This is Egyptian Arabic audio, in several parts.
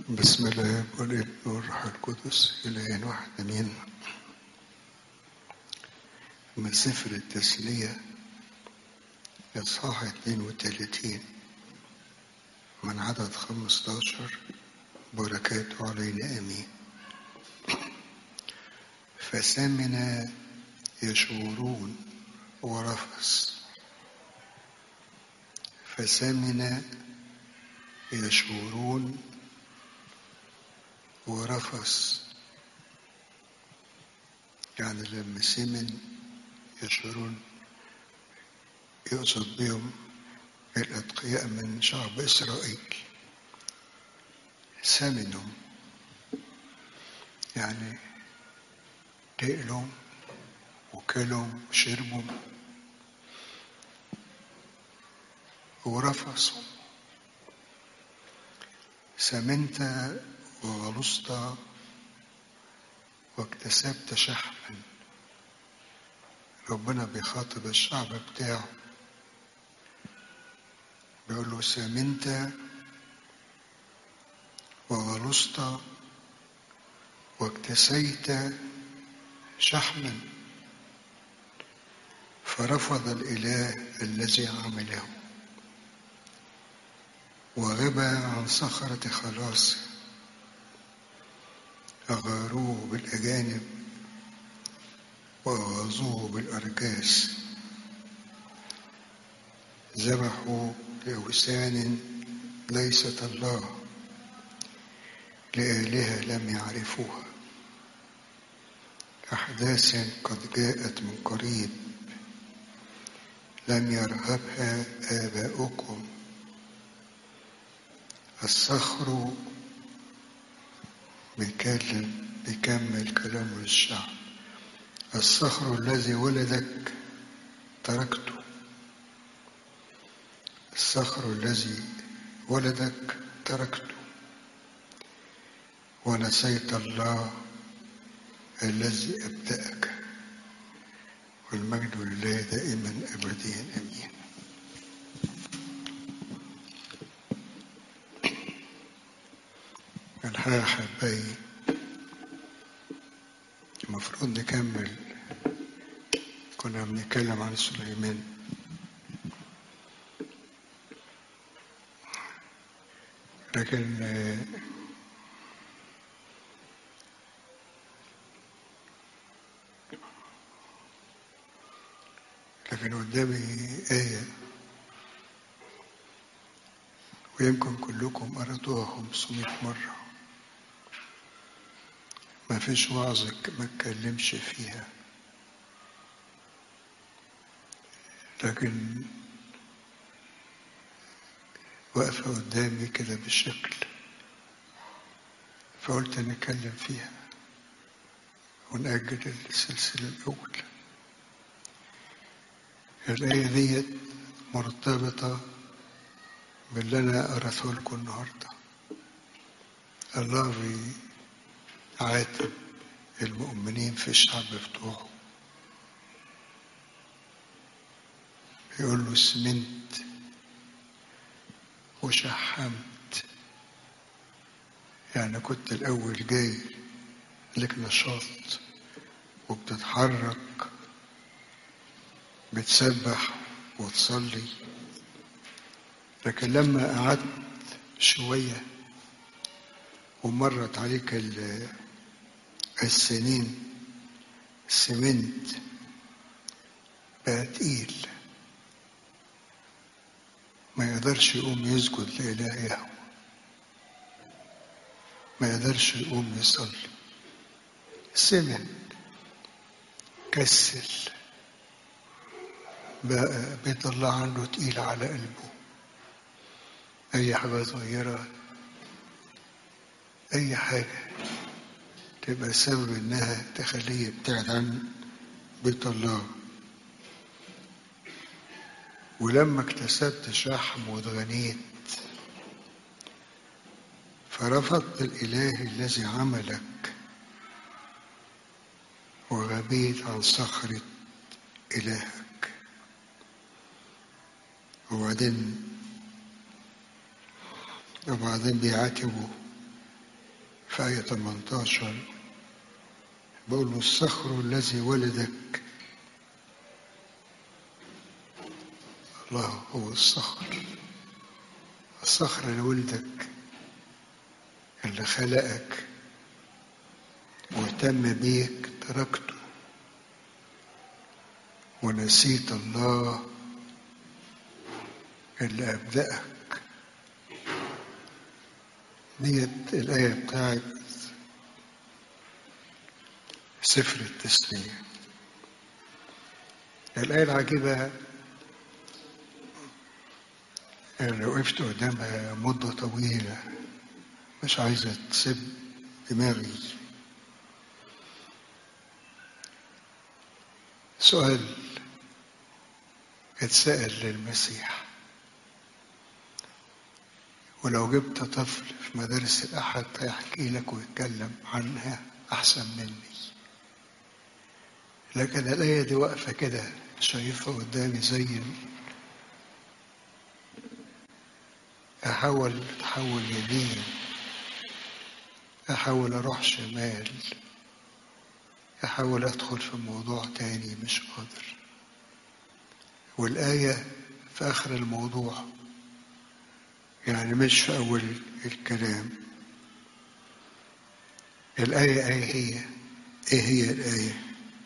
بسم الله والابن والروح القدس إلهين واحد أمين من سفر التثنية إصحاح 32 من عدد 15 بركاته علينا آمين فسمن يشورون ورفس فسمن يشورون ورفس يعني لما سمن يشعرون يقصد بهم الأتقياء من شعب إسرائيل سمنهم يعني تقلهم وكلهم وشربهم ورفصوا سمنت وغلصت واكتسبت شحما ربنا بيخاطب الشعب بتاعه بيقول له سمنت وغلصت واكتسيت شحما فرفض الإله الذي عمله وغبى عن صخرة خلاصه أغاروه بالأجانب وأغاظوه بالأرجاس ذبحوا لأوثان ليست الله لآلهة لم يعرفوها أحداث قد جاءت من قريب لم يرهبها آباؤكم الصخر بيكلم بيكمل كلامه للشعب الصخر الذي ولدك تركته الصخر الذي ولدك تركته ونسيت الله الذي أبدأك والمجد لله دائما أبديا أمين الحقيقة حبايبي المفروض نكمل كنا بنتكلم عن سليمان لكن لكن قدامي آية ويمكن كلكم قرأتوها 500 مرة ما فيش وعظ ما اتكلمش فيها لكن واقفة قدامي كده بالشكل فقلت نتكلم فيها ونأجل السلسلة الأولى الآية ديت مرتبطة باللي أنا قرأته لكم النهاردة الله بيعاتب المؤمنين في الشعب بتوعه يقول له سمنت وشحمت يعني كنت الأول جاي لك نشاط وبتتحرك بتسبح وتصلي لكن لما قعدت شوية ومرت عليك السنين سمنت بقى تقيل ما يقدرش يقوم يسجد لإله يهوه ما يقدرش يقوم يصلي سمن كسل بقى بيطلع عنه تقيل على قلبه أي حاجة صغيرة أي حاجة تبقى سبب إنها تخليه يبتعد عن بيت الله ولما اكتسبت شحم واتغنيت فرفضت الإله الذي عملك وغبيت عن صخرة إلهك وبعدين وبعدين بيعاتبوا في آية 18 بقول له الصخر الذي ولدك الله هو الصخر الصخر اللي ولدك اللي خلقك واهتم بيك تركته ونسيت الله اللي أبدأك ديت الآية بتاعت سفر التسليم الآية العجيبة اللي وقفت قدامها مدة طويلة مش عايزة تسيب دماغي سؤال اتسأل للمسيح ولو جبت طفل في مدارس الأحد هيحكي لك ويتكلم عنها أحسن مني لكن الآية دي واقفة كده شايفها قدامي زي أحاول أتحول يمين أحاول أروح شمال أحاول أدخل في موضوع تاني مش قادر والآية في آخر الموضوع يعني مش في أول الكلام الآية أي هي إيه هي الآية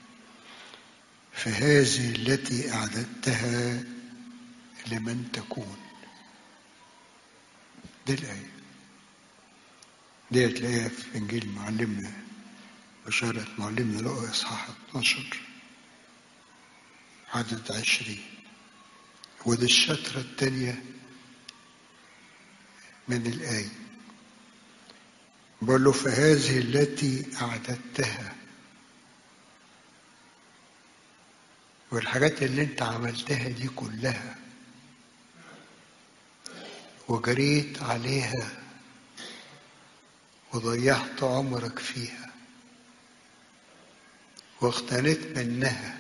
فهذه التي أعددتها لمن تكون دي الآية دي تلاقيها في إنجيل معلمنا بشارة معلمنا لقوا إصحاح 12 عدد عشرين ودي الشطرة الثانية من الآية بقول له فهذه التي أعددتها والحاجات اللي انت عملتها دي كلها وجريت عليها وضيعت عمرك فيها واغتنيت منها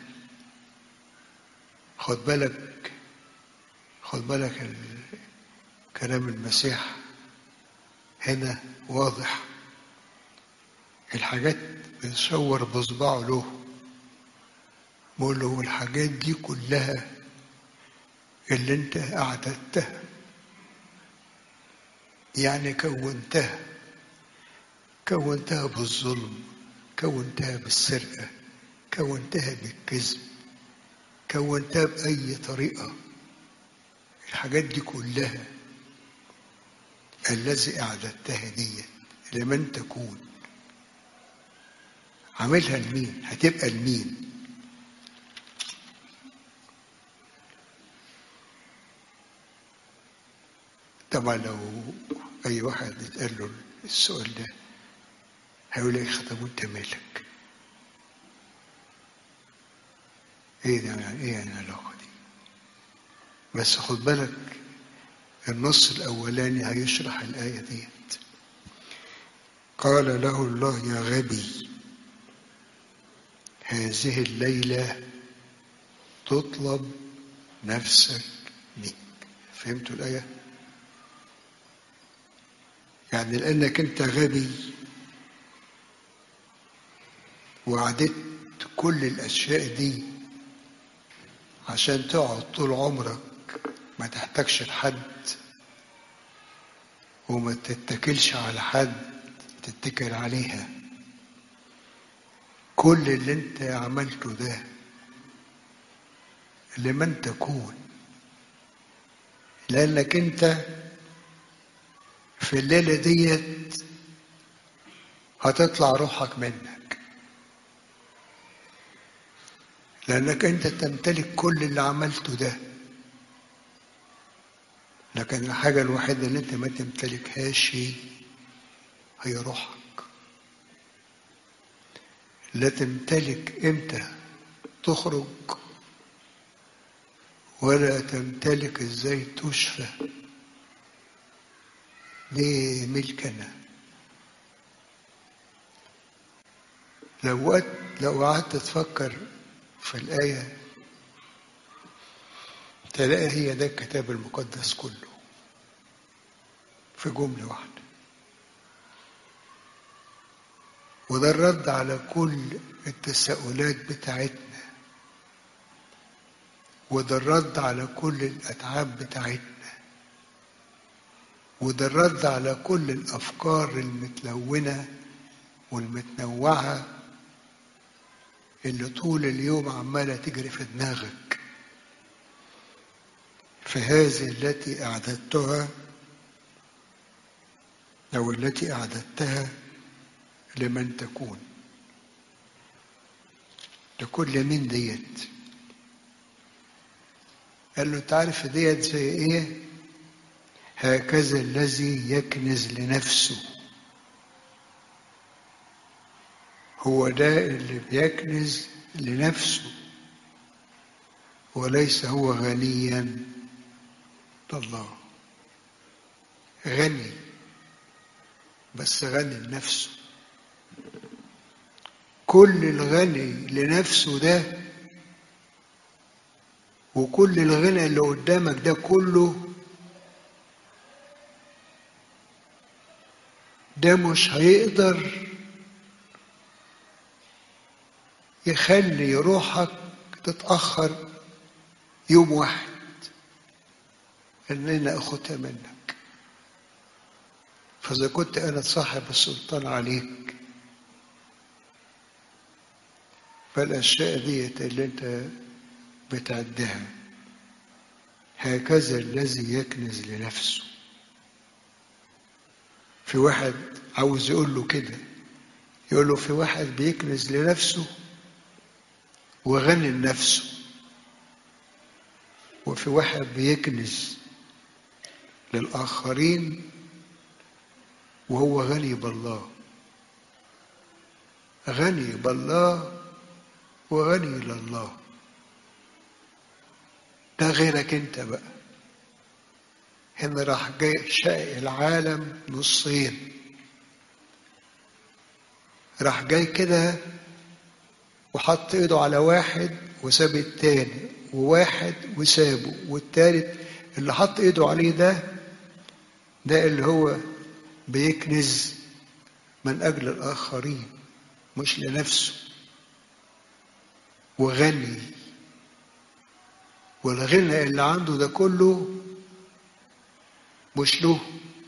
خد بالك خد بالك كلام المسيح هنا واضح الحاجات بنصور بصبعه له بقول له الحاجات دي كلها اللي انت اعددتها يعني كونتها كونتها بالظلم كونتها بالسرقة كونتها بالكذب كونتها بأي طريقة الحاجات دي كلها الذي أعددتها دي لمن تكون عاملها لمين هتبقى لمين طبعا لو أي واحد يتقال له السؤال ده هيقول لك طب وأنت مالك؟ إيه ده يعني إيه يعني العلاقة دي؟ بس خد بالك النص الأولاني هيشرح الآية ديت قال له الله يا غبي هذه الليلة تطلب نفسك منك فهمتوا الآية؟ يعني لأنك أنت غبي وعدت كل الأشياء دي عشان تقعد طول عمرك ما تحتاجش لحد وما تتكلش على حد تتكل عليها كل اللي انت عملته ده لمن تكون لانك انت في الليله ديت هتطلع روحك منك لانك انت تمتلك كل اللي عملته ده لكن الحاجة الوحيدة اللي انت ما تمتلكهاش هي روحك لا تمتلك امتى تخرج ولا تمتلك ازاي تشفى دي ملكنا لو وقت لو قعدت تفكر في الآية تلاقي هي ده الكتاب المقدس كله في جملة واحدة وده الرد على كل التساؤلات بتاعتنا وده الرد على كل الأتعاب بتاعتنا وده الرد على كل الأفكار المتلونة والمتنوعة اللي طول اليوم عمالة تجري في دماغك فهذه التي أعددتها أو التي أعددتها لمن تكون لكل من ديت قال له انت عارف ديت زي ايه هكذا الذي يكنز لنفسه هو ده اللي بيكنز لنفسه وليس هو غنيا لله غني بس غني لنفسه كل الغني لنفسه ده وكل الغنى اللي قدامك ده كله ده مش هيقدر يخلي روحك تتأخر يوم واحد ان انا اخدها منك فاذا كنت انا صاحب السلطان عليك فالاشياء ديت اللي انت بتعدها هكذا الذي يكنز لنفسه في واحد عاوز يقول له كده يقول له في واحد بيكنز لنفسه وغني لنفسه وفي واحد بيكنز للآخرين وهو غني بالله غني بالله وغني لله ده غيرك انت بقى هنا راح جاي شق العالم نصين راح جاي كده وحط ايده على واحد وساب التاني وواحد وسابه والتالت اللي حط ايده عليه ده ده اللي هو بيكنز من اجل الاخرين مش لنفسه وغني والغنى اللي عنده ده كله مش له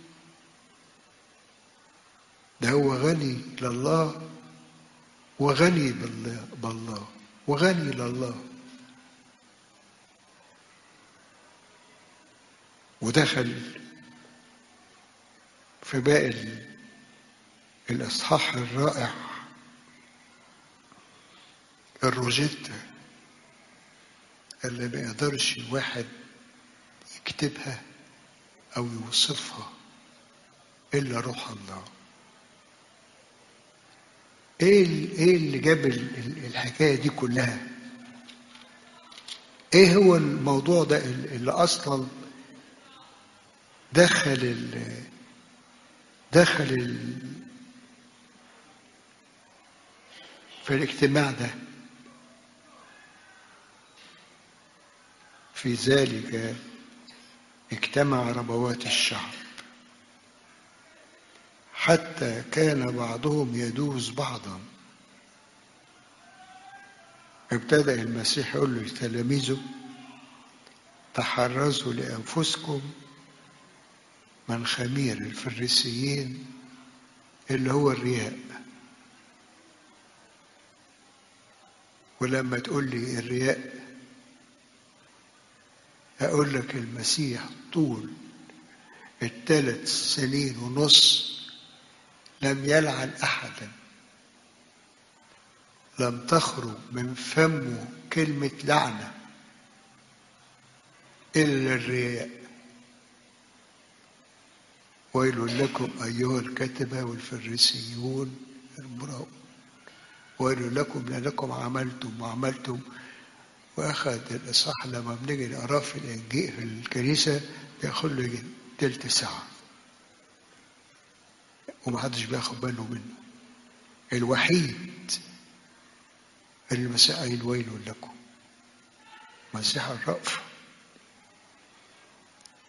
ده هو غني لله وغني بالله, بالله وغني لله ودخل في باقي الإصحاح الرائع الروجيتا اللي ما يقدرش واحد يكتبها أو يوصفها إلا روح الله إيه إيه اللي جاب الحكاية دي كلها؟ إيه هو الموضوع ده اللي أصلا دخل ال دخل ال في الاجتماع ده في ذلك اجتمع ربوات الشعب حتى كان بعضهم يدوز بعضا ابتدأ المسيح يقول له لتلاميذه تحرزوا لأنفسكم من خمير الفريسيين اللي هو الرياء ولما تقول لي الرياء أقول لك المسيح طول الثلاث سنين ونص لم يلعن أحدا لم تخرج من فمه كلمة لعنة إلا الرياء ويل لكم أيها الكتبة والفريسيون المراؤون ويل لكم لأنكم عملتم وعملتم وأخذ الإصحاح لما بنيجي نقراه في الإنجيل في الكنيسة بياخد له تلت ساعة ومحدش بياخد باله منه الوحيد اللي المسيح قايل ويل لكم مسيح الرأف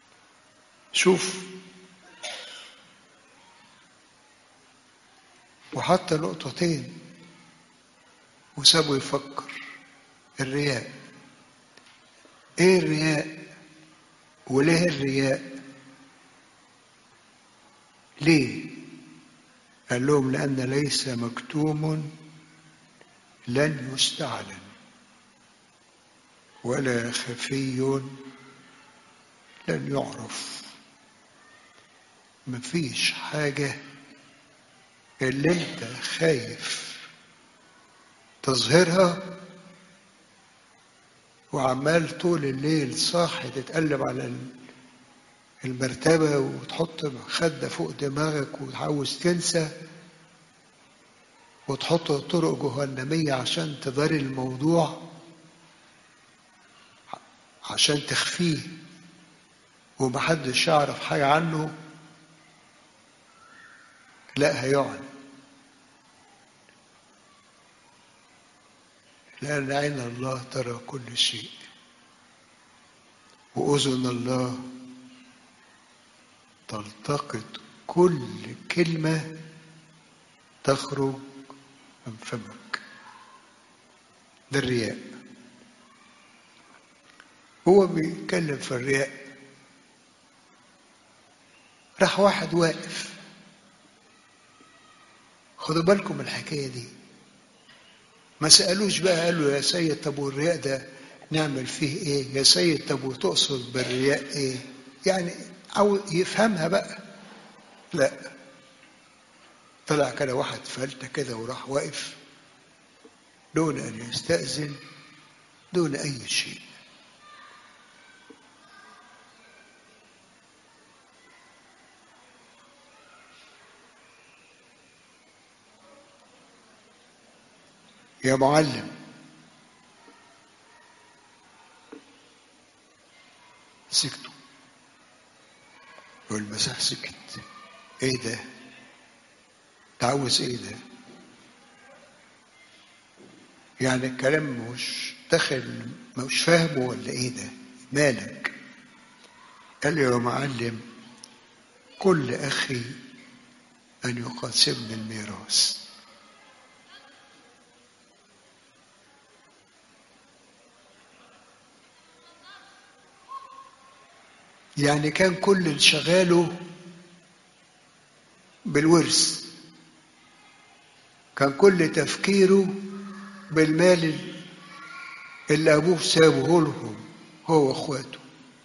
شوف وحط نقطتين وسابه يفكر الرياء ايه الرياء وليه الرياء ليه قال لهم لان ليس مكتوم لن يستعلن ولا خفي لن يعرف مفيش حاجة اللي انت خايف تظهرها وعمال طول الليل صاحي تتقلب على المرتبة وتحط خدة فوق دماغك وتعاوز تنسى وتحط طرق جهنمية عشان تداري الموضوع عشان تخفيه ومحدش يعرف حاجة عنه لا هيعلن لأن عين الله ترى كل شيء وأذن الله تلتقط كل كلمة تخرج من فمك ده الرياء هو بيتكلم في الرياء راح واحد واقف خدوا بالكم من الحكايه دي ما سالوش بقى قالوا يا سيد طب والرياء ده نعمل فيه ايه يا سيد طب وتقصد بالرياء ايه يعني او يفهمها بقى لا طلع كده واحد فلتة كده وراح واقف دون ان يستأذن دون اي شيء يا معلم سكتوا والمسيح سكت ايه ده تعوز ايه ده يعني الكلام مش داخل مش فاهمه ولا ايه ده مالك قال يا معلم كل اخي ان يقاسمني الميراث يعني كان كل انشغاله بالورث كان كل تفكيره بالمال اللي ابوه سابه لهم هو واخواته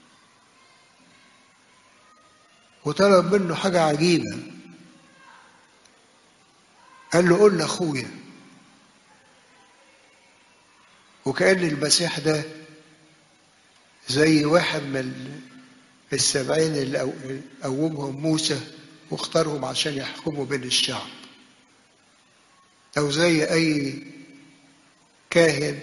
وطلب منه حاجة عجيبة قال له قول لاخويا وكأن المسيح ده زي واحد من السبعين اللي قومهم موسى واختارهم عشان يحكموا بين الشعب أو زي أي كاهن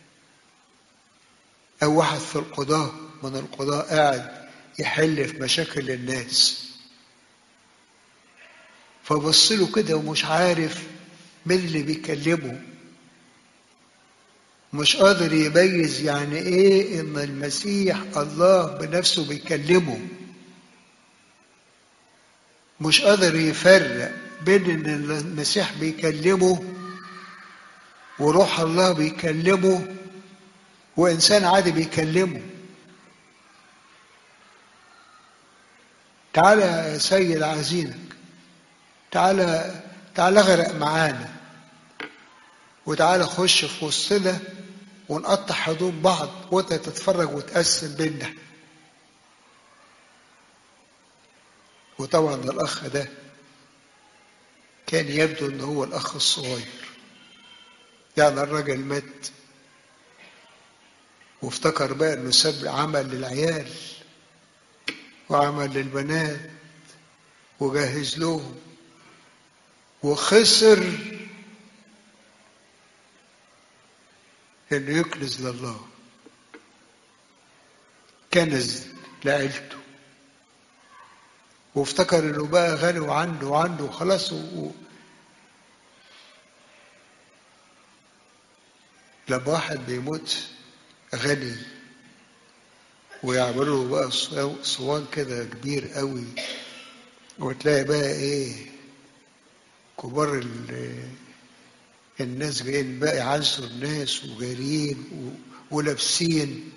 أو واحد في القضاة من القضاة قاعد يحل في مشاكل الناس فبص له كده ومش عارف مين اللي بيكلمه مش قادر يميز يعني ايه ان المسيح الله بنفسه بيكلمه مش قادر يفرق بين ان المسيح بيكلمه وروح الله بيكلمه وانسان عادي بيكلمه تعالى يا سيد عايزينك تعالى تعالى اغرق معانا وتعالى خش في وسطنا ونقطع هدوم بعض وانت تتفرج وتقسم بينا وطبعا الاخ ده كان يبدو ان هو الاخ الصغير يعني الراجل مات وافتكر بقى انه ساب عمل للعيال وعمل للبنات وجهز لهم وخسر انه يكنز لله كنز لعيلته وافتكر انه بقى غني وعنده وعنده وخلاص و... لما واحد بيموت غني ويعملوا بقى صوان كده كبير قوي وتلاقي بقى ايه كبار ال- الناس جايين بقى يعزوا الناس وجارين و- ولابسين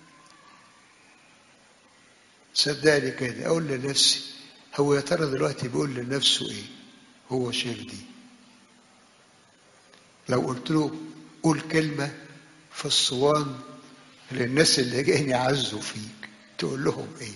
صدقني كده اقول لنفسي هو يا ترى دلوقتي بيقول لنفسه ايه هو شايف دي لو قلت له قول كلمة في الصوان للناس اللي جايين يعزوا فيك تقول لهم ايه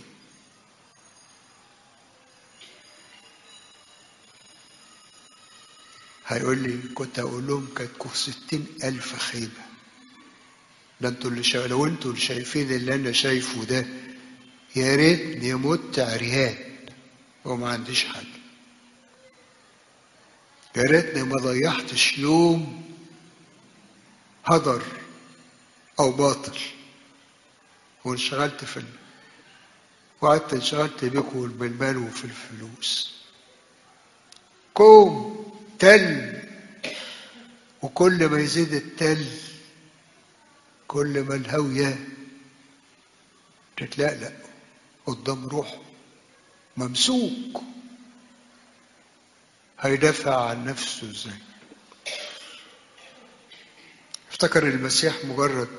هيقول لي كنت اقول لهم كانت ستين الف خيبة ده انتوا اللي شا... لو انتوا اللي شايفين اللي انا شايفه ده يا ريتني مت عريان وما عنديش حاجة يا ريتني ما ضيعتش يوم هدر او باطل وانشغلت في ال... وقعدت انشغلت بيكم بالمال وفي الفلوس كوم تل وكل ما يزيد التل كل ما الهوية تتلقلق قدام روحه ممسوك هيدافع عن نفسه ازاي افتكر المسيح مجرد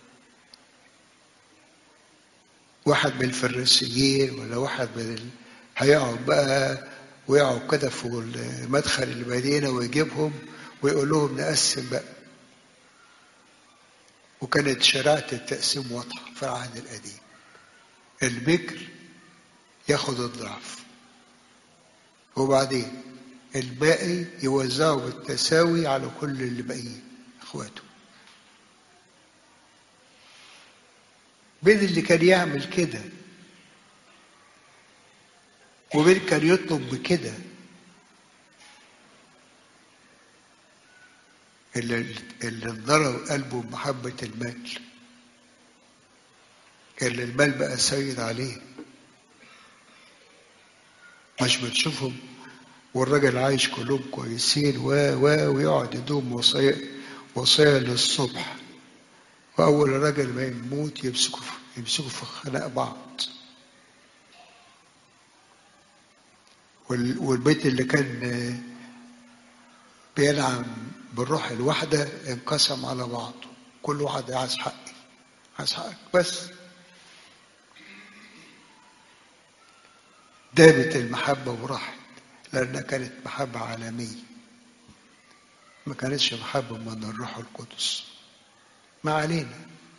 واحد من الفريسيين ولا واحد من ال... هيقعد بقى ويقعد كده في مدخل المدينة ويجيبهم ويقول لهم نقسم بقى وكانت شريعة التقسيم واضحة في العهد القديم البكر ياخد الضعف وبعدين الباقي يوزعه بالتساوي على كل اللي باقيين اخواته بين اللي كان يعمل كده وبين كان يطلب بكده اللي اللي انضرب قلبه بمحبة المال اللي المال بقى سيد عليه مش بتشوفهم والراجل عايش كلهم كويسين و و ويقعد يدوم وصايا وصايا للصبح وأول الراجل ما يموت يمسكوا يمسكوا في خناق بعض وال- والبيت اللي كان بينعم بالروح الواحدة انقسم على بعضه كل واحد عايز حقي عايز حقك بس دابت المحبة وراحت لأنها كانت محبة عالمية ما كانتش محبة من الروح القدس ما علينا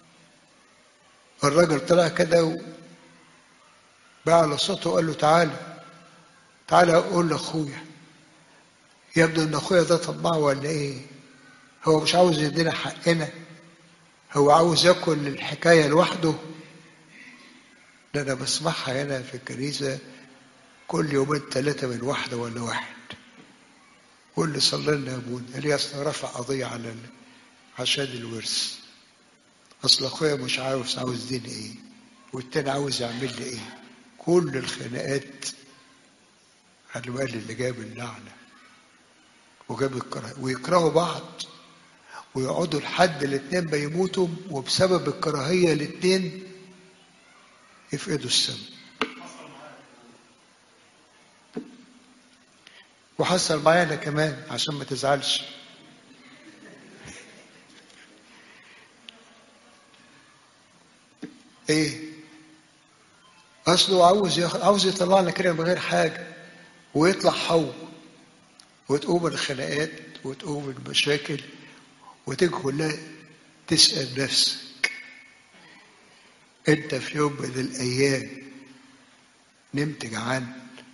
الراجل طلع كده و- بقى على صوته وقال له تعالى تعالى قول لاخويا يبدو ان اخويا ده طماع ولا ايه هو مش عاوز يدينا حقنا هو عاوز ياكل الحكايه لوحده ده انا بسمعها هنا في الكنيسه كل يومين ثلاثه من واحده ولا واحد واللي صلى لنا يا ابونا قال لي اصل رفع قضيه على ال- عشان الورث اصل اخويا مش عاوز عاوز دين ايه والتاني عاوز يعمل لي ايه كل الخناقات خلي بالك اللي جاب اللعنه وجاب الكراهيه ويكرهوا بعض ويقعدوا لحد الاتنين ما يموتوا وبسبب الكراهيه الاتنين يفقدوا السم وحصل معايا انا كمان عشان ما تزعلش ايه اصله عاوز ياخد عاوز يطلعنا كده من غير حاجه ويطلع حو وتقوم الخناقات وتقوم المشاكل وتيجي كلها تسأل نفسك انت في يوم من الايام نمت جعان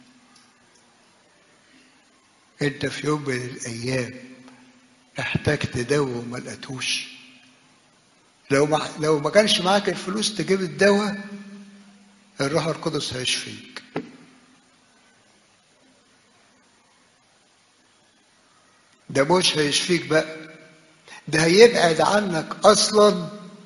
انت في يوم من الايام احتجت دواء وما لقيتوش لو ما لو ما كانش معاك الفلوس تجيب الدواء الروح القدس هيشفيك ده مش هيشفيك بقى ده هيبعد عنك اصلا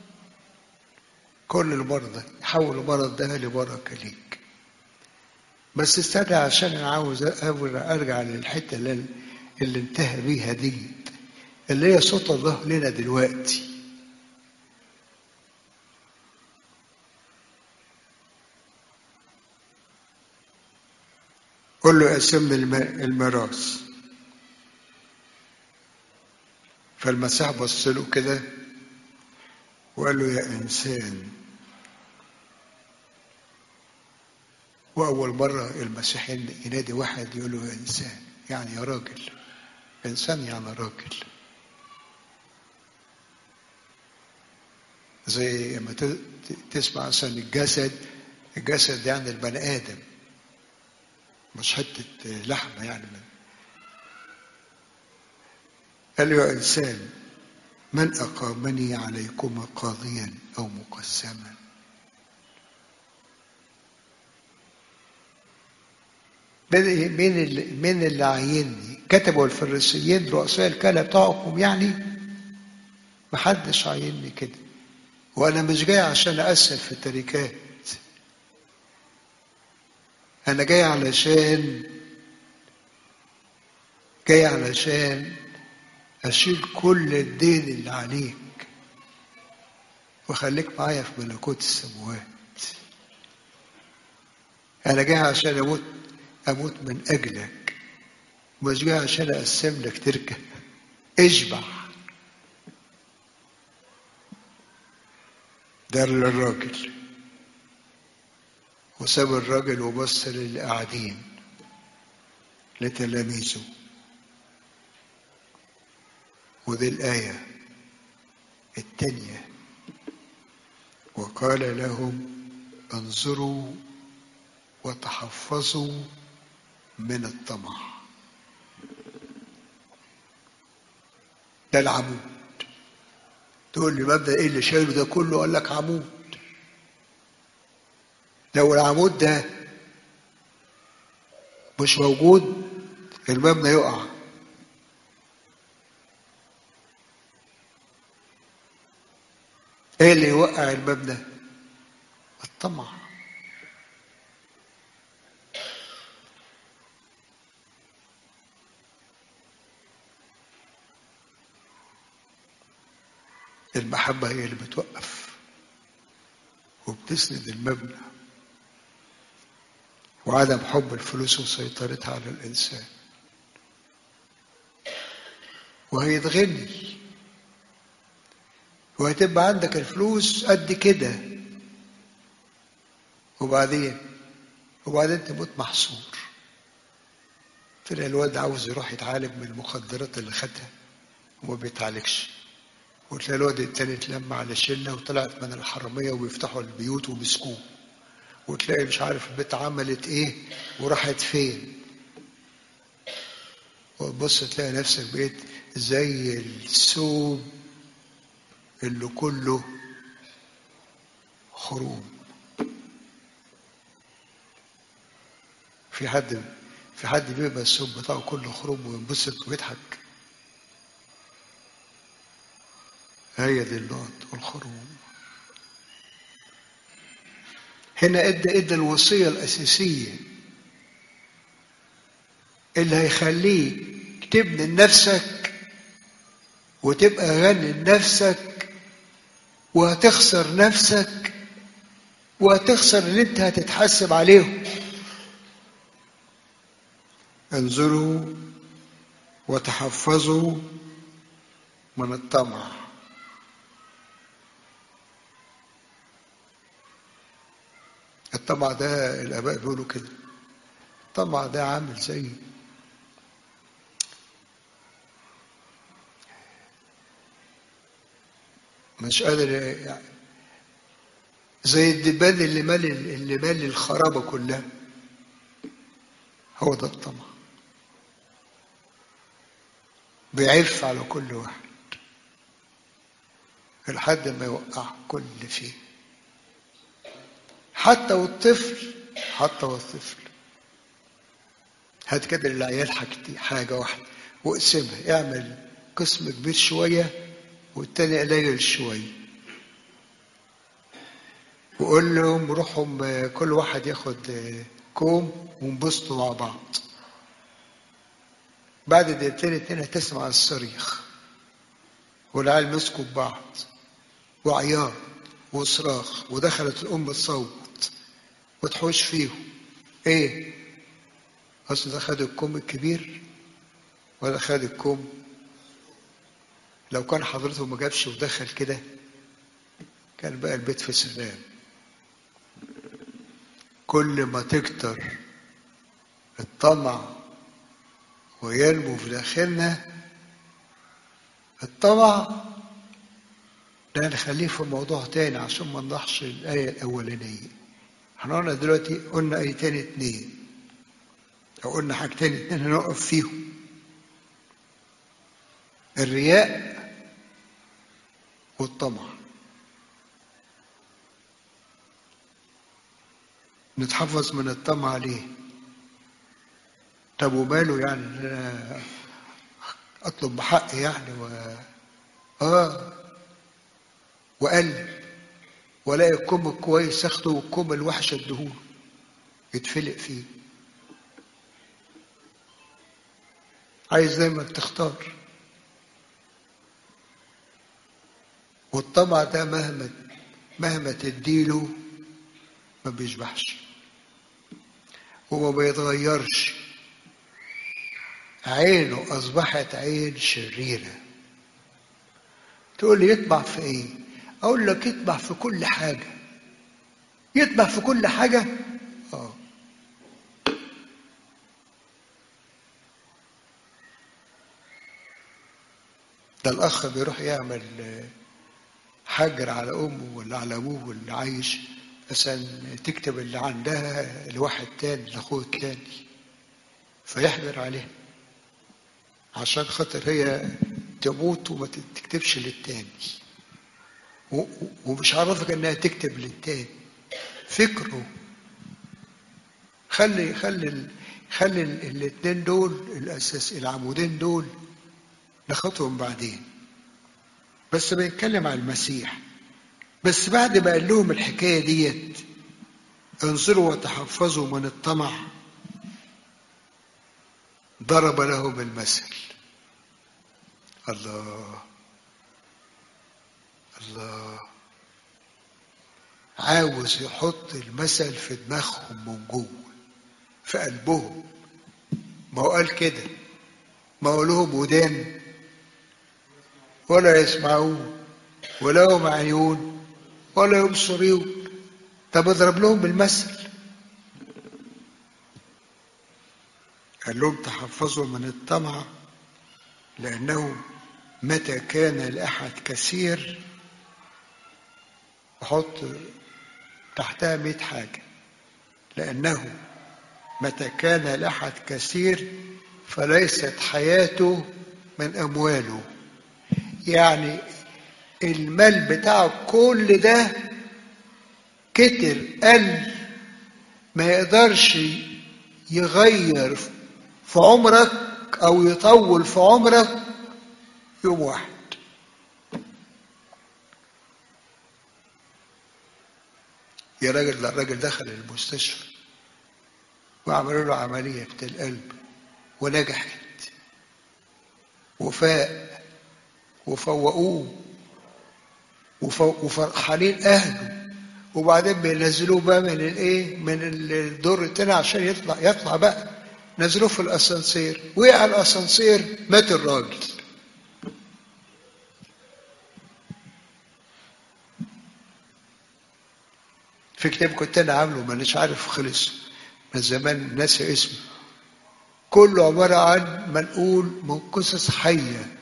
كل المرضى يحول المرض ده لبركه ليك بس استنى عشان انا عاوز أول ارجع للحته اللي, اللي انتهى بيها دي اللي هي صوت الله لنا دلوقتي قول له قسم لي الم- الميراث فالمسيح بص له كده وقال له يا إنسان وأول مرة المسيح ينادي واحد يقول له يا إنسان يعني يا راجل إنسان يعني راجل زي لما تسمع مثلا الجسد الجسد يعني البني آدم مش حتة لحمة يعني من قال له يا إنسان من أقامني عليكما قاضيا أو مقسما مين اللي مين اللي عيني كتبوا الفريسيين رؤساء الكهنه بتوعكم يعني محدش عيني كده وانا مش جاي عشان اقسم في التركات انا جاي علشان جاي علشان اشيل كل الدين اللي عليك وخليك معايا في ملكوت السماوات انا جاي عشان اموت اموت من اجلك مش جاي عشان اقسم لك تركه اشبع ده للراجل وساب الراجل وبص للي قاعدين لتلاميذه ودي الآية التانية وقال لهم انظروا وتحفظوا من الطمع ده العمود تقول لي مبدا ايه اللي شايله ده كله قال لك عمود لو العمود ده مش موجود المبنى يقع ايه اللي يوقع المبنى الطمع المحبة هي اللي بتوقف وبتسند المبنى وعدم حب الفلوس وسيطرتها على الإنسان وهيتغني وهتبقى عندك الفلوس قد كده وبعدين وبعدين تموت محصور تلاقي الواد عاوز يروح يتعالج من المخدرات اللي خدها وما بيتعالجش وتلاقي الواد التاني اتلم على شله وطلعت من الحراميه وبيفتحوا البيوت ومسكوه وتلاقي مش عارف البيت عملت ايه وراحت فين وتبص تلاقي نفسك بقيت زي الثوب اللي كله خروم في حد في حد بيبقى الثوب بتاعه كله خروم وينبسط ويضحك هي دي اللغط والخروم هنا ادى ادى الوصيه الاساسيه اللي هيخليك تبني لنفسك وتبقى غني لنفسك وهتخسر نفسك وهتخسر اللي انت هتتحاسب عليهم انظروا وتحفظوا من الطمع الطمع ده الاباء بيقولوا كده الطمع ده عامل زي مش قادر يعني زي الدبان اللي مال اللي مال الخرابه كلها هو ده الطمع بيعف على كل واحد لحد ما يوقع كل فيه حتى والطفل حتى والطفل هات كده للعيال حاجتي حاجة واحدة واقسمها اعمل قسم كبير شوية والتاني قليل شوية وقول لهم روحهم كل واحد ياخد كوم وانبسطوا مع بعض بعد دقيقتين اتنين هتسمع الصريخ والعيال مسكوا ببعض وعياط وصراخ ودخلت الام تصوت وتحوش فيهم ايه اصل ده خد الكوم الكبير ولا خد الكوم لو كان حضرته ما جابش ودخل كده كان بقى البيت في سلام كل ما تكتر الطمع وينمو في داخلنا الطمع ده نخليه في موضوع تاني عشان ما نضحش الآية الأولانية احنا قلنا دلوقتي قلنا آيتين اتنين لو قلنا حاجتين اتنين هنقف فيهم الرياء والطمع نتحفظ من الطمع ليه طب وماله يعني إن انا اطلب بحقي يعني و اه وقلب والاقي الكم الكويس اخده والكم الوحش اديهوله يتفلق فيه عايز دايما تختار والطمع ده مهما مهما تديله ما بيشبعش وما بيتغيرش عينه أصبحت عين شريرة تقول لي يطبع في إيه؟ أقول لك يطبع في كل حاجة يطبع في كل حاجة آه ده الأخ بيروح يعمل حجر على أمه ولا على أبوه واللي عايش عشان تكتب اللي عندها لواحد تاني لأخوه التاني فيحجر عليها عشان خاطر هي تموت وما تكتبش للتاني ومش عرفك انها تكتب للتاني فكره خلي خلي خلي الاثنين دول الاساس العمودين دول ناخدهم بعدين بس بيتكلم عن المسيح بس بعد ما قال لهم الحكايه ديت انظروا وتحفظوا من الطمع ضرب لهم المثل الله الله عاوز يحط المثل في دماغهم من جوه في قلبهم ما هو قال كده ما هو لهم ودان ولا يسمعون ولا هم عيون ولا يبصرون طب اضرب لهم المثل قال لهم تحفظوا من الطمع لأنه متى كان لأحد كثير أحط تحتها مئة حاجة لأنه متى كان لأحد كثير فليست حياته من أمواله يعني المال بتاعه كل ده كتر قل ما يقدرش يغير في عمرك او يطول في عمرك يوم واحد يا راجل لا الراجل دخل المستشفى وعملوا له عملية بتاع القلب ونجحت وفاق وفوقوه وفرحانين اهله وبعدين بينزلوه بقى من الايه من الدور التاني عشان يطلع يطلع بقى نزلوه في الاسانسير وقع الاسانسير مات الراجل في كتاب كنت انا عامله مانيش عارف خلص من زمان ناسي اسمه كله عباره عن منقول من قصص حيه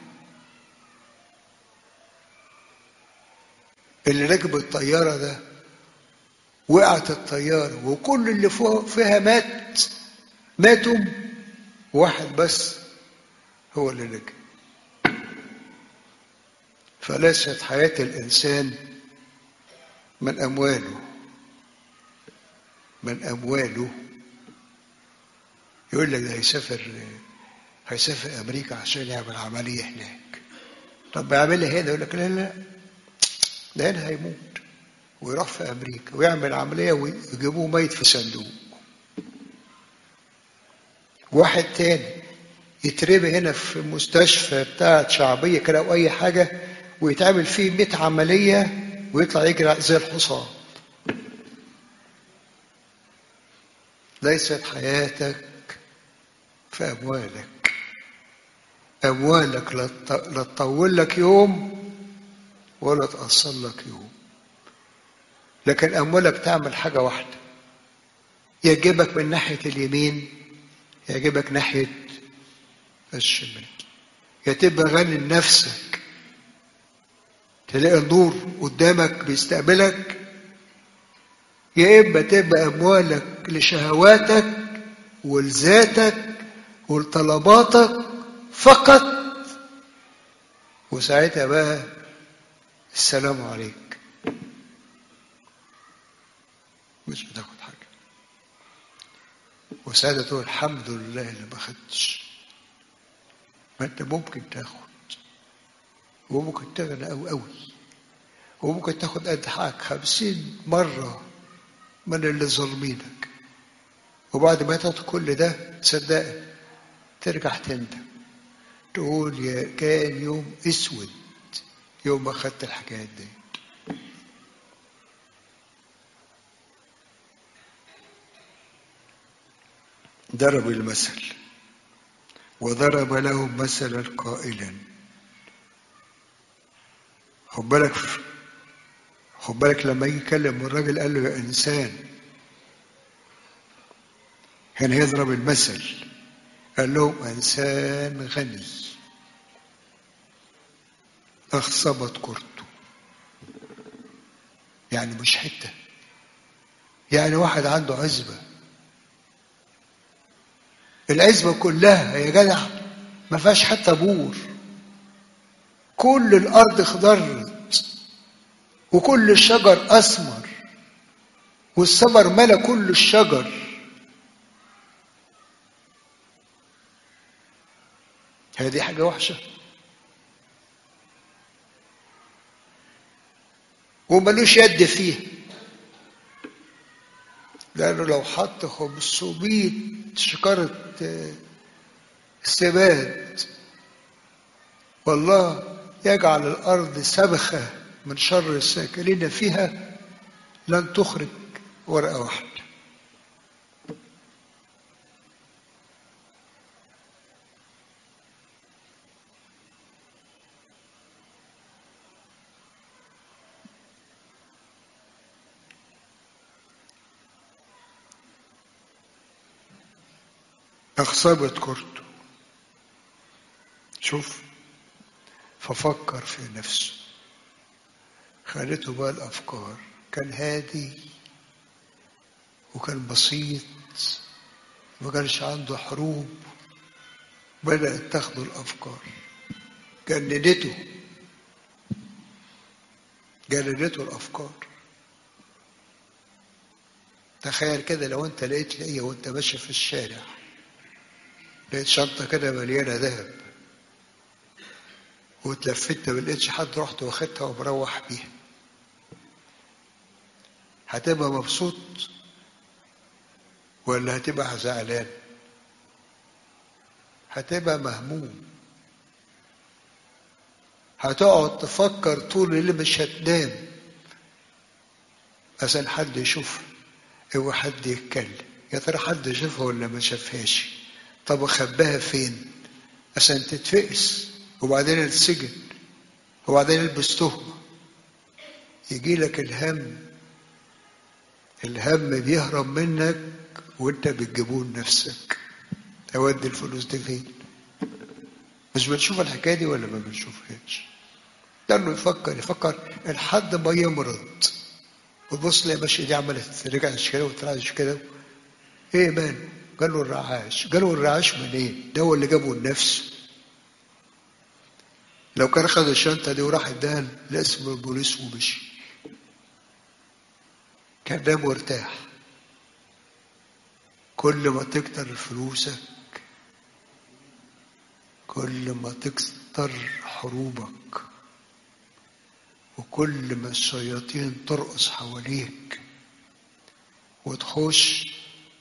اللي ركب الطياره ده وقعت الطياره وكل اللي فوق فيها مات ماتوا واحد بس هو اللي نجا فليست حياة الإنسان من أمواله من أمواله يقول لك ده هيسافر هيسافر أمريكا عشان يعمل عملية هناك طب يعملها هنا يقول لك لا لا ده هنا هيموت ويروح في أمريكا ويعمل عملية ويجيبوه ميت في صندوق واحد تاني يترمي هنا في مستشفى بتاعت شعبية كده أو أي حاجة ويتعمل فيه 100 عملية ويطلع يجري زي الحصان ليست حياتك في أموالك أموالك لا تط- لا تطول لك يوم ولا تقصر لك يوم لكن أموالك تعمل حاجة واحدة يجيبك من ناحية اليمين يجيبك ناحية الشمال يا تبقى غني لنفسك تلاقي النور قدامك بيستقبلك يا إما تبقى أموالك لشهواتك ولذاتك ولطلباتك فقط وساعتها بقى السلام عليك مش بتاخد حاجة وساعتها تقول الحمد لله اللي ما خدتش ما انت ممكن تاخد وممكن تغنى أوي أوي وممكن تاخد قد حقك خمسين مرة من اللي ظالمينك وبعد ما تاخد كل ده صدقني ترجع تندم تقول يا كان يوم اسود يوم ما خدت الحكايات دي ضرب المثل وضرب لهم مثلا قائلا خد بالك خد بالك لما يجي يكلم الراجل قال له يا انسان هنا يضرب المثل قال لهم انسان غني اخصبت كرته يعني مش حته يعني واحد عنده عزبه العزبه كلها يا جدع ما فيهاش حتى بور كل الارض اخضرت وكل الشجر اسمر والثمر ملا كل الشجر هذه حاجة وحشة وملوش يد فيها لأنه لو حط 500 شكارة آه، سباد والله يجعل الأرض سبخة من شر الساكنين فيها لن تخرج ورقة واحدة أخصبت كرته شوف ففكر في نفسه خلته بقى الأفكار كان هادي وكان بسيط ما كانش عنده حروب بدأت تاخده الأفكار جندته جندته الأفكار تخيل كده لو انت لقيت لقيه وانت ماشي في الشارع لقيت شنطة كده مليانة ذهب واتلفت ما لقيتش حد رحت واخدها ومروح بيها هتبقى مبسوط ولا هتبقى زعلان هتبقى مهموم هتقعد تفكر طول الليل مش هتنام عشان حد يشوفها هو حد يتكلم يا ترى حد شافها ولا ما شافهاش طب اخباها فين عشان تتفقس وبعدين السجن وبعدين البس تهمة يجي لك الهم الهم بيهرب منك وانت بتجيبه لنفسك اودي الفلوس دي فين مش بنشوف الحكايه دي ولا ما بنشوفهاش لانه يفكر يفكر لحد ما يمرض وتبص لي ماشي دي عملت رجعت كده وطلعت كده ايه ماله قالوا الرعاش قالوا الرعاش منين ده هو اللي جابه لنفسه لو كان خد الشنطه دي وراح اداها لاسم البوليس ومشي كان ده مرتاح كل ما تكتر فلوسك كل ما تكتر حروبك وكل ما الشياطين ترقص حواليك وتخش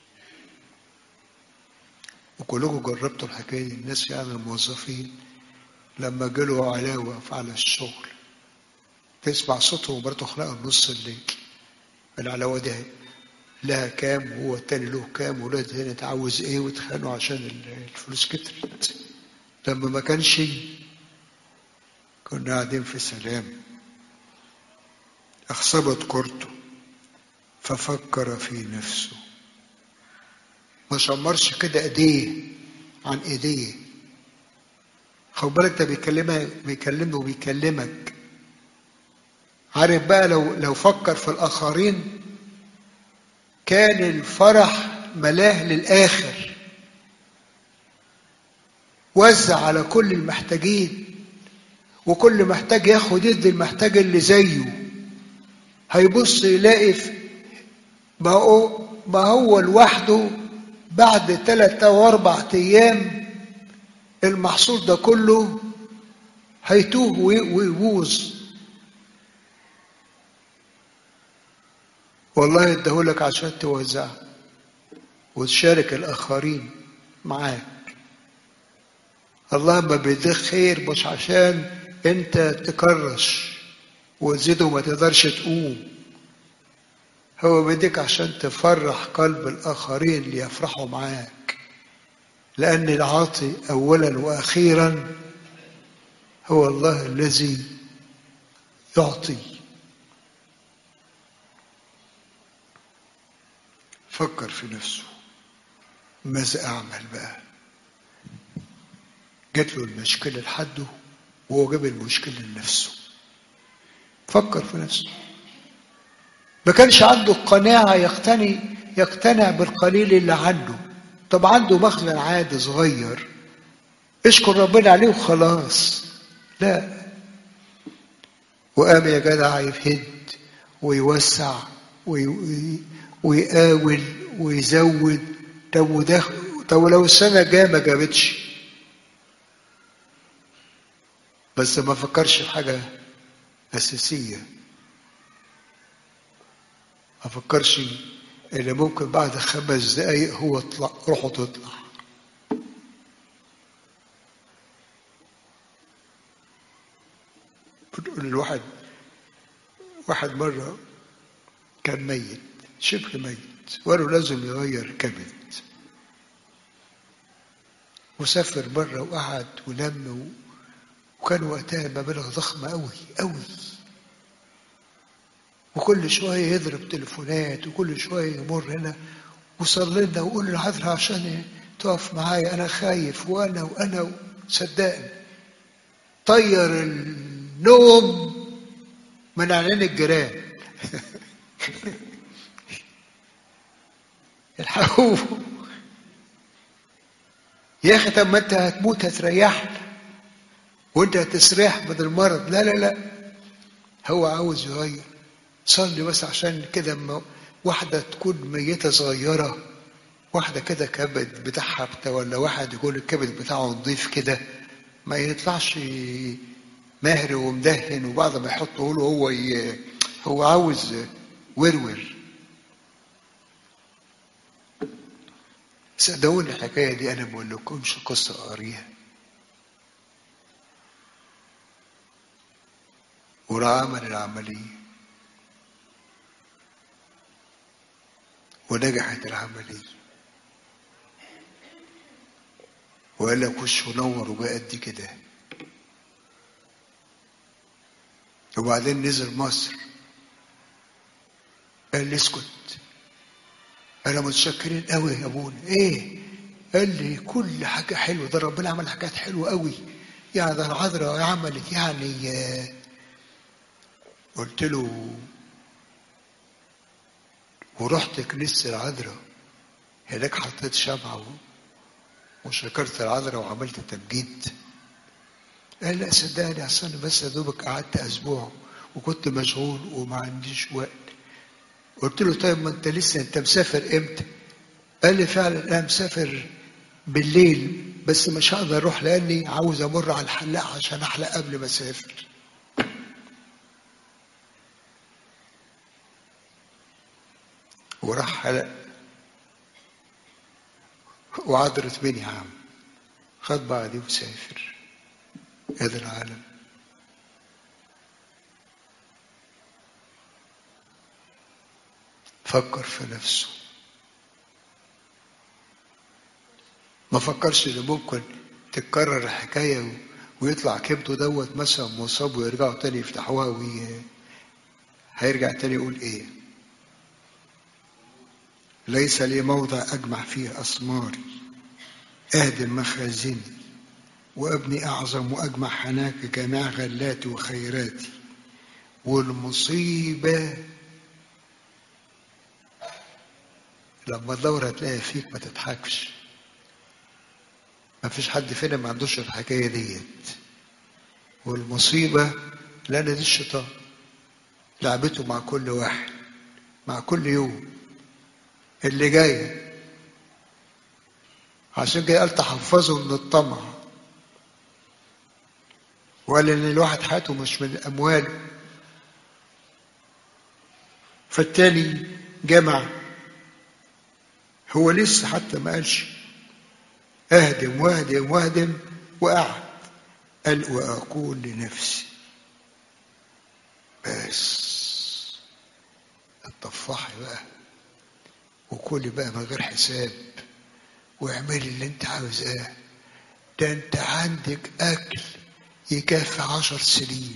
وكلكم جربتوا الحكايه دي الناس يعني الموظفين لما جاله علاوه على الشغل تسمع صوتهم وبرضه خلقوا نص الليل العلاوه دي لها كام وهو التاني له كام ولا التاني عاوز ايه واتخانقوا عشان الفلوس كترت لما ما كانش كنا قاعدين في سلام أخصبت كورته ففكر في نفسه ما شمرش كده ايديه عن ايديه خد بالك ده بيكلمك بيكلمه وبيكلمك عارف بقى لو لو فكر في الاخرين كان الفرح ملاه للاخر وزع على كل المحتاجين وكل محتاج ياخد يدي المحتاج اللي زيه هيبص يلاقي في ما هو ما هو لوحده بعد ثلاثة أو أربع أيام المحصول ده كله هيتوه ويبوظ والله اداهولك عشان توزعه وتشارك الآخرين معاك الله ما بيديك خير مش عشان انت تكرش وتزيد وما تقدرش تقوم هو بيديك عشان تفرح قلب الآخرين ليفرحوا معاك لأن العاطي أولا وأخيرا هو الله الذي يعطي فكر في نفسه ماذا أعمل بقى جات له المشكلة لحده وهو جاب المشكلة لنفسه فكر في نفسه ما كانش عنده قناعة يقتني يقتنع بالقليل اللي عنده طب عنده مخزن عادي صغير اشكر ربنا عليه وخلاص لا وقام يا جدع يفهد ويوسع وي... ويقاول ويزود طب وده طب لو السنة جاية ما جابتش بس ما فكرش في حاجة أساسية ما فكرش اللي ممكن بعد خمس دقايق هو طلع روحه تطلع بتقول الواحد واحد مرة كان ميت شبه ميت وقالوا لازم يغير كبد وسافر بره وقعد ولم وكان وقتها مبالغ ضخمة أوي أوي وكل شوية يضرب تليفونات وكل شوية يمر هنا وصلي لنا وقول له حاضر عشان تقف معايا أنا خايف وأنا وأنا صدقني طير النوم من عينين الجيران الحقوه يا أخي طب ما أنت هتموت هتريحنا وأنت هتستريح من المرض لا لا لا هو عاوز يغير صلي بس عشان كده اما واحدة تكون ميتة صغيرة واحدة كده كبد بتاعها بتاع ولا واحد يكون الكبد بتاعه نضيف كده ما يطلعش ماهر ومدهن وبعد ما يحطه له هو ي... هو عاوز ورور صدقوني الحكاية دي أنا ما بقولكمش قصة قاريها وراح عمل العملية ونجحت العملية وقال لك وشه نور وبقى قد كده وبعدين نزل مصر قال لي اسكت انا متشكرين قوي يا ابونا ايه قال لي كل حاجه حلوه ده ربنا عمل حاجات حلوه قوي يعني ده العذراء عملت يعني قلت له ورحت كنيسة العذراء هناك حطيت شمعة وشكرت العذراء وعملت تمجيد قال لا صدقني اصل انا بس يا دوبك قعدت اسبوع وكنت مشغول وما عنديش وقت قلت له طيب ما انت لسه انت مسافر امتى قال لي فعلا انا مسافر بالليل بس مش هقدر اروح لاني عاوز امر على الحلاق عشان احلق قبل ما اسافر وراح حلق وعذرت بني عام خد بعضي وسافر هذا العالم فكر في نفسه ما فكرش ان ممكن تتكرر الحكاية ويطلع كبده دوت مثلا مصاب ويرجعوا تاني يفتحوها وي... هيرجع تاني يقول ايه ليس لي موضع اجمع فيه اسماري اهدم مخازني وابني اعظم واجمع هناك جميع غلاتي وخيراتي والمصيبه لما تدور هتلاقي فيك ما تضحكش ما فيش حد فينا ما عندوش الحكايه ديت والمصيبه لان دي الشيطان لعبته مع كل واحد مع كل يوم اللي جاي عشان كده قال تحفظوا من الطمع وقال ان الواحد حياته مش من امواله فالتاني جمع هو لسه حتى ما قالش اهدم واهدم واهدم وقعد قال واقول لنفسي بس الطفاحي بقى وكلي بقى من غير حساب واعملي اللي انت عاوزاه ده انت عندك اكل يكفي عشر سنين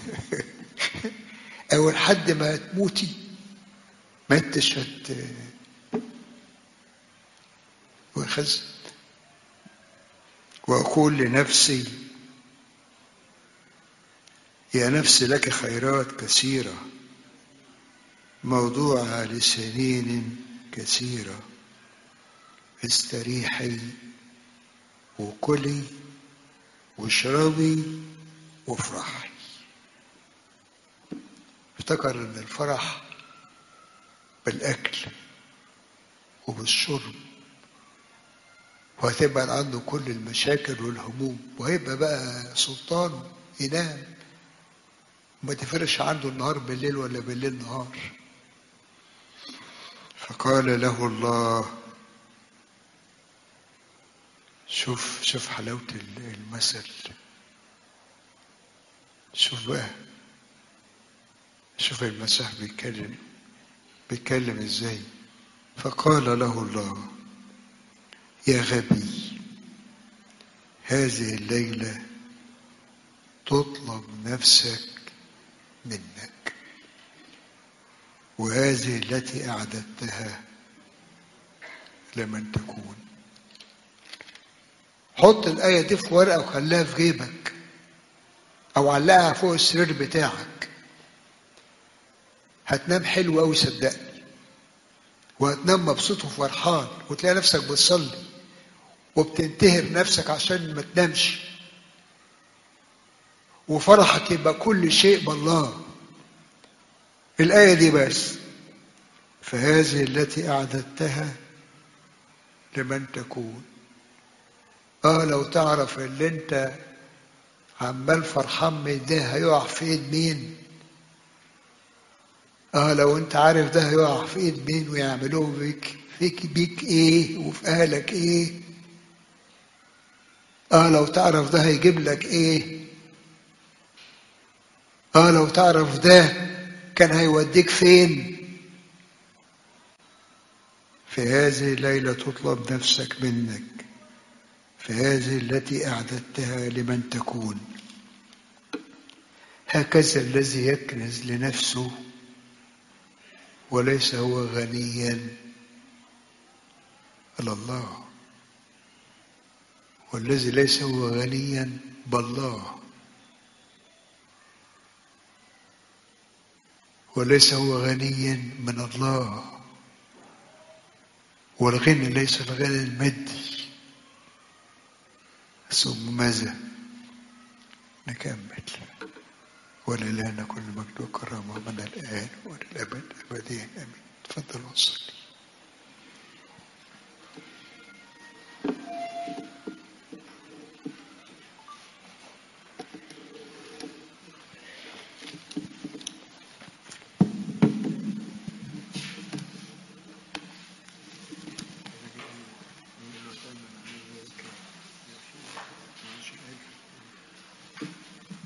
او لحد ما تموتي ما انتش هت وخزت واقول لنفسي يا نفس لك خيرات كثيره موضوعها لسنين كثيره استريحي وكلي واشربي وافرحي افتكر ان الفرح بالاكل وبالشرب وهتبعد عنه كل المشاكل والهموم وهيبقى بقى سلطان ينام وما تفرش عنده النهار بالليل ولا بالليل نهار فقال له الله شوف شوف حلاوة المثل شوف بقى شوف المسيح بيتكلم بيتكلم ازاي فقال له الله يا غبي هذه الليلة تطلب نفسك منك وهذه التي أعددتها لمن تكون حط الآية دي في ورقة وخليها في جيبك أو علقها فوق السرير بتاعك هتنام حلو أوي صدقني وهتنام مبسوط وفرحان وتلاقي نفسك بتصلي وبتنتهر نفسك عشان ما تنامش وفرحك يبقى كل شيء بالله الآية دي بس فهذه التي أعددتها لمن تكون اه لو تعرف اللي انت عمال فرحان من ده هيقع في ايد مين اه لو انت عارف ده هيقع في ايد مين ويعملوه بيك فيك بيك ايه وفي اهلك ايه اه لو تعرف ده هيجيب لك ايه اه لو تعرف ده كان هيوديك فين في هذه الليلة تطلب نفسك منك فهذه التي أعددتها لمن تكون هكذا الذي يكنز لنفسه وليس هو غنيا على الله والذي ليس هو غنيا بالله وليس هو غنيا من الله والغنى ليس الغنى المادي ثم ماذا نكمل ولله كل مجد وكرامه من الان والابد ابديا امين تفضل وصلي